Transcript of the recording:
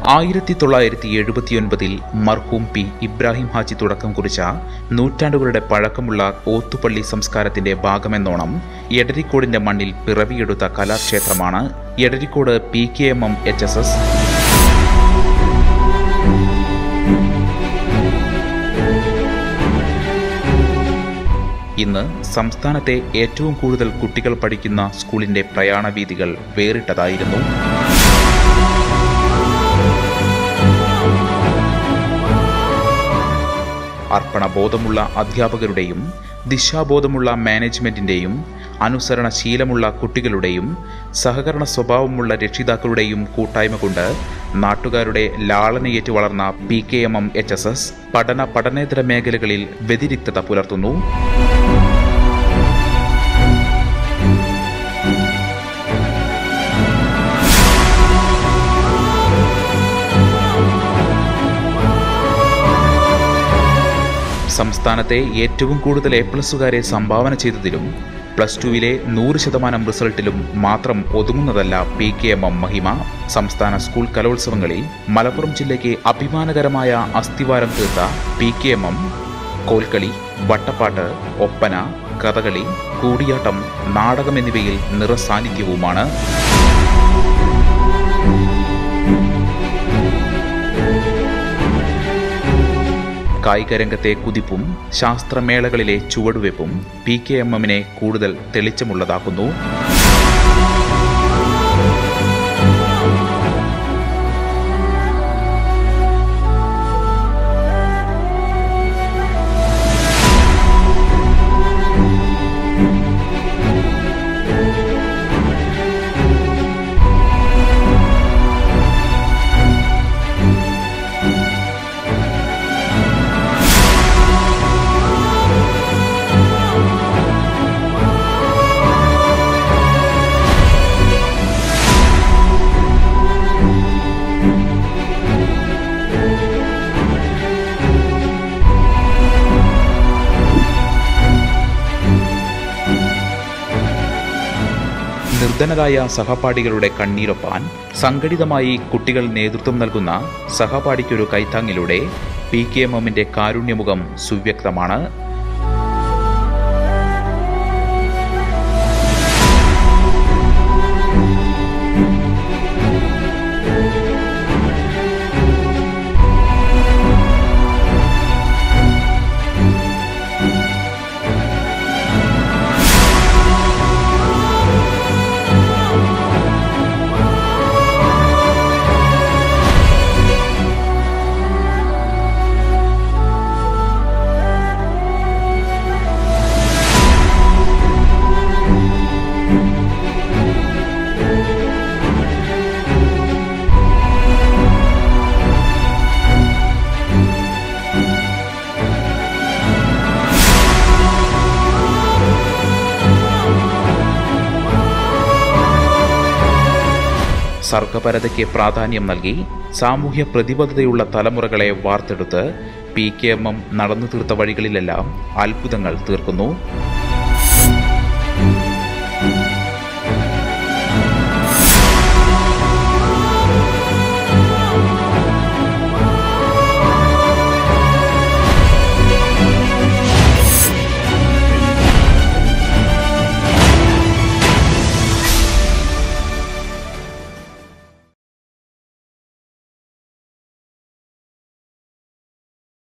ആയിരത്തി തൊള്ളായിരത്തി എഴുപത്തിയൊൻപതിൽ മർഹൂം പി ഇബ്രാഹിം ഹാജി തുടക്കം കുറിച്ച നൂറ്റാണ്ടുകളുടെ പഴക്കമുള്ള ഓത്തുപള്ളി സംസ്കാരത്തിന്റെ ഭാഗമെന്നോണം എടരിക്കോടിന്റെ മണ്ണിൽ പിറവിയെടുത്ത കലാക്ഷേത്രമാണ് Edarikode P K M M H S S ഇന്ന് സംസ്ഥാനത്തെ ഏറ്റവും കൂടുതൽ കുട്ടികൾ പഠിക്കുന്ന സ്കൂളിന്റെ പ്രയാണവീതികൾ വേറിട്ടതായിരുന്നു അർപ്പണബോധമുള്ള അധ്യാപകരുടെയും ദിശാബോധമുള്ള മാനേജ്മെന്റിന്റെയും അനുസരണശീലമുള്ള കുട്ടികളുടെയും സഹകരണ സ്വഭാവമുള്ള രക്ഷിതാക്കളുടെയും കൂട്ടായ്മ കൊണ്ട് നാട്ടുകാരുടെ ലാളനയേറ്റ് വളർന്ന P K M M H S S പഠന പഠനേതര മേഖലകളിൽ വ്യതിരിക്തത പുലർത്തുന്നു സംസ്ഥാനത്തെ ഏറ്റവും കൂടുതൽ എ പ്ലസുകാരെ സംഭാവന ചെയ്തതിലും പ്ലസ് ടുവിലെ നൂറ് ശതമാനം റിസൾട്ടിലും മാത്രം ഒതുങ്ങുന്നതല്ല പി കെ എം എം മഹിമ സംസ്ഥാന സ്കൂൾ കലോത്സവങ്ങളിൽ മലപ്പുറം ജില്ലയ്ക്ക് അഭിമാനകരമായ അസ്ഥിവാരം തീർത്ത P K M M Kolkali Vattappattu Oppana Kathakali Koodiyattam നാടകം എന്നിവയിൽ നിറസാന്നിധ്യവുമാണ് കായികരംഗത്തെ കുതിപ്പും ശാസ്ത്രമേളകളിലെ ചുവടുവെപ്പും പി കെ എം എമ്മിനെ കൂടുതൽ തെളിച്ചമുള്ളതാക്കുന്നു നിർധനരായ സഹപാഠികളുടെ കണ്ണീരൊപ്പാൻ സംഘടിതമായി കുട്ടികൾ നേതൃത്വം നൽകുന്ന സഹപാഠിക്കൊരു കൈത്താങ്ങിലൂടെ പി കെ എം എമ്മിന്റെ കാരുണ്യമുഖം സുവ്യക്തമാണ് സർഗപരതയ്ക്ക് പ്രാധാന്യം നൽകി സാമൂഹ്യ പ്രതിബദ്ധതയുള്ള തലമുറകളെ വാർത്തെടുത്ത് പി കെ എം എം നടന്നു തീർത്ത വഴികളിലെല്ലാം അത്ഭുതങ്ങൾ തീർക്കുന്നു